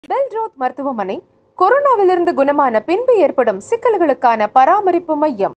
பெல்ரோத் மருத்துவமனை கொரோனாவிலிருந்து குணமான பின்பு ஏற்படும் சிக்கல்களுக்கான பராமரிப்பு மையம்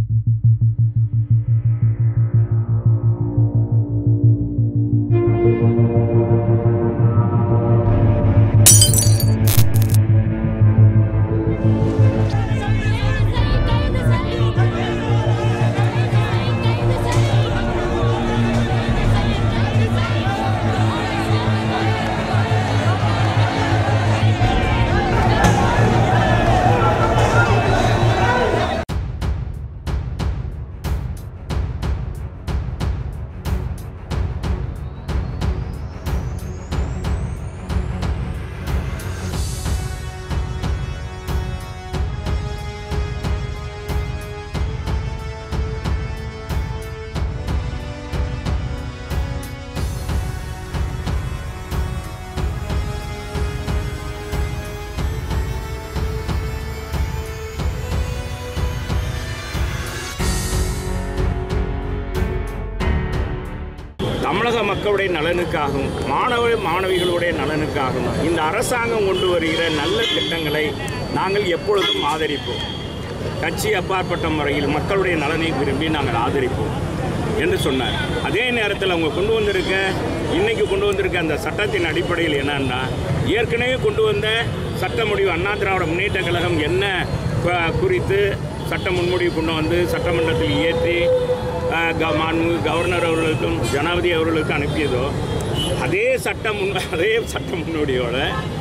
தமிழக மக்களுடைய நலனுக்காகவும் மாணவ மாணவிகளுடைய நலனுக்காகவும் இந்த அரசாங்கம் கொண்டு வருகிற நல்ல திட்டங்களை நாங்கள் எப்பொழுதும் ஆதரிப்போம் கட்சி அப்பாற்பட்ட முறையில் மக்களுடைய நலனை விரும்பி நாங்கள் ஆதரிப்போம் என்று சொன்னார் அதே நேரத்தில் அவங்க கொண்டு வந்திருக்க இன்னைக்கு கொண்டு வந்திருக்க அந்த சட்டத்தின் அடிப்படையில் என்னன்னா ஏற்கனவே கொண்டு வந்த சட்ட முடிவு அண்ணா திராவிட முன்னேற்ற கழகம் என்ன கு- குறித்து சட்ட முன்மொழிவு கொண்டு வந்து சட்டமன்றத்தில் ஏற்றி அஹ், க- மாண்புமிகு கவர்னர் அவர்களுக்கும் ஜனாதிபதி அவர்களுக்கும் அனுப்பியதோ அதே சட்டம் முன் அதே சட்ட முன்னோடியோட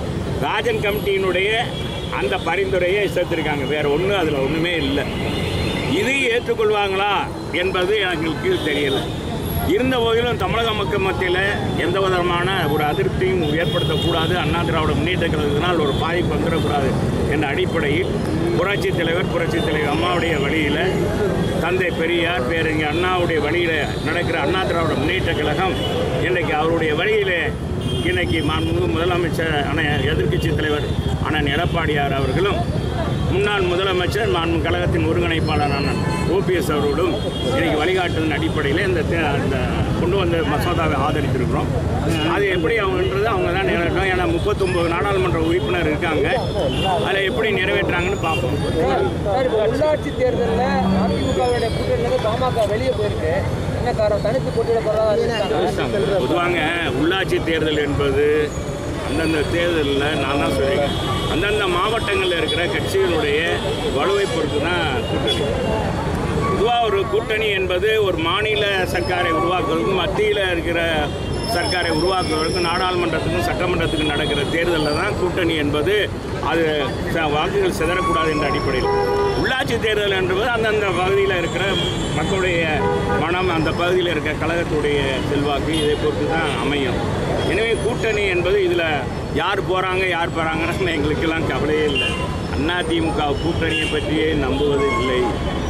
ராஜன் கமிட்டியினுடைய அந்த பரிந்துரையை சேர்த்திருக்காங்க வேற ஒன்றும் அதில் ஒன்றுமே இல்லை இது ஏற்றுக்கொள்வாங்களா என்பது எங்களுக்கு தெரியல இருந்த போதிலும் தமிழக மக்கள் மத்தியில் எந்த விதமான ஒரு அதிருப்தியும் ஏற்படுத்தக்கூடாது அண்ணா திராவிட முன்னேற்ற கழகத்தினால் ஒரு பாதிப்பு வந்துடக்கூடாது என்ற அடிப்படையில் புரட்சி தலைவர் புரட்சி தலைவர் அம்மாவுடைய வழியில் தந்தை பெரியார் பேரறிஞர் அண்ணாவுடைய வழியில் நடக்கிற அண்ணா திராவிட முன்னேற்ற கழகம் இன்றைக்கு அவருடைய வழியில் இன்னைக்கு மாண்புமிகு முதலமைச்சர் அண்ணன் எதிர்க்கட்சி தலைவர் அண்ணன் எடப்பாடியார் அவர்களும் முன்னாள் முதலமைச்சர் மாண்பு கழகத்தின் ஒருங்கிணைப்பாளரான ஓபிஎஸ் அவர்களும் இன்னைக்கு வழிகாட்டுதலின் அடிப்படையில் இந்த தே- இந்த கொண்டு வந்த மசோதாவை ஆதரித்திருக்கிறோம் அது எப்படி அவங்கன்றது அவங்க தான் நிறைவேற்றோம் ஏன்னா முப்பத்தொம்பது நாடாளுமன்ற உறுப்பினர் இருக்காங்க அதில் எப்படி நிறைவேற்றுறாங்கன்னு பார்ப்போம் சார் இப்போ உள்ளாட்சி தேர்தலில் அதிமுகவுடைய கூட்டணியிலிருந்து பாமக வெளியே போயிருக்கு என்ன காரணம் தனித்து போட்டியிட போறதா பொதுவாங்க உள்ளாட்சி தேர்தல் என்பது அந்தந்த தேர்தலில் நான் தான் சொல்லியிருக்கேன் அந்தந்த மாவட்டங்களில் இருக்கிற கட்சிகளுடைய வலுவை பொறுத்து தான் கூட்டணி பொதுவாக ஒரு கூட்டணி என்பது ஒரு மாநில சர்க்காரை உருவாக்குவதற்கும் மத்தியில் இருக்கிற சர்க்காரை உருவாக்குவதற்கும் நாடாளுமன்றத்துக்கும் சட்டமன்றத்துக்கும் நடக்கிற தேர்தலில் தான் கூட்டணி என்பது அது ச- வாக்குகள் சிதறக்கூடாது என்ற அடிப்படையில் உள்ளாட்சி தேர்தல் என்பது அந்தந்த பகுதியில் இருக்கிற மக்களுடைய மனம் அந்த பகுதியில் இருக்கிற கழகத்துடைய செல்வாக்கு இதை பொறுத்து தான் அமையும் எனவே கூட்டணி என்பது இதில் யார் போகிறாங்க யார் போகிறாங்கன்னு எங்களுக்கெல்லாம் கவலையே இல்லை அதிமுக கூட்டணியை பற்றியே நம்புவது இல்லை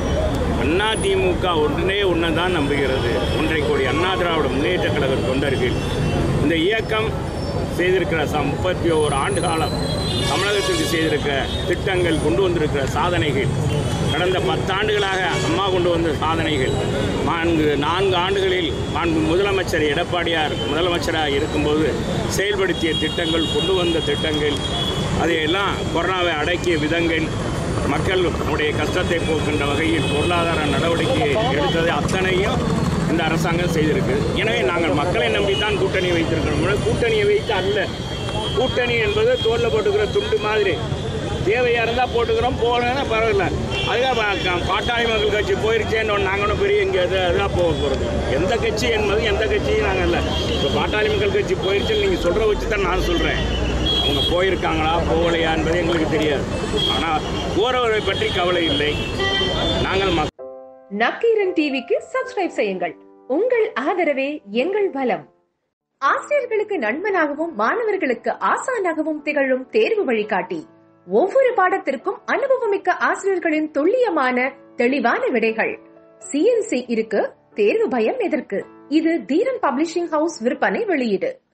அண்ணா திமுக ஒன்றே ஒன்று தான் நம்புகிறது ஒன்றை கோடி அண்ணா திராவிட முன்னேற்ற கழக தொண்டர்கள் இந்த இயக்கம் செய்திருக்கிற ச முப்பத்தி ஓரு ஆண்டு காலம் தமிழகத்திற்கு செய்திருக்கிற திட்டங்கள் கொண்டு வந்திருக்கிற சாதனைகள் கடந்த பத்தாண்டுகளாக அம்மா கொண்டு வந்த சாதனைகள் நான்கு நான்கு ஆண்டுகளில் நான்கு முதலமைச்சர் எடப்பாடியார் முதலமைச்சராக இருக்கும்போது செயல்படுத்திய திட்டங்கள் கொண்டு வந்த திட்டங்கள் அதையெல்லாம் கொரோனாவை அடக்கிய விதங்கள் மக்களுடைய கஷ்டத்தை போக்கின்ற வகையில் பொருளாதார நடவடிக்கை எடுத்தது அத்தனையும் இந்த அரசாங்கம் செய்திருக்கு எனவே நாங்கள் மக்களை நம்பித்தான் கூட்டணி வைத்திருக்கிறோம் முழு கூட்டணியை வைத்து அல்ல கூட்டணி என்பது தோளில் போட்டுக்கிற துண்டு மாதிரி தேவையாக இருந்தால் போட்டுக்கிறோம் போகலன்னா பரவாயில்ல அதுக்காக பா- பாட்டாளி மக்கள் கட்சி போயிருச்சேன்னு நாங்களும் பெரிய இங்கே இதாக போக போகிறது எந்த கட்சி என்பது எந்த கட்சியும் நாங்கள் இல்லை இப்போ பாட்டாளி மக்கள் கட்சி போயிருச்சுன்னு நீங்கள் சொல்கிற வச்சு தான் நான் சொல்கிறேன் அவங்க போயிருக்காங்களா போகலையா என்பது எங்களுக்கு தெரியாது ஆனால் போறவரை பற்றி கவலை இல்லை நாங்கள் மக் நக்கீரன் டிவிக்கு சப்ஸ்கிரைப் செய்யுங்கள் உங்கள் ஆதரவே எங்கள் பலம் ஆசிரியர்களுக்கு நண்பனாகவும் மாணவர்களுக்கு ஆசானாகவும் திகழும் தேர்வு வழிகாட்டி ஒவ்வொரு பாடத்திற்கும் அனுபவமிக்க ஆசிரியர்களின் துல்லியமான தெளிவான விடைகள் சிஎன்சி இருக்கு தேர்வு பயம் எதற்கு இது தீரன் பப்ளிஷிங் ஹவுஸ் விற்பனை வெளியீடு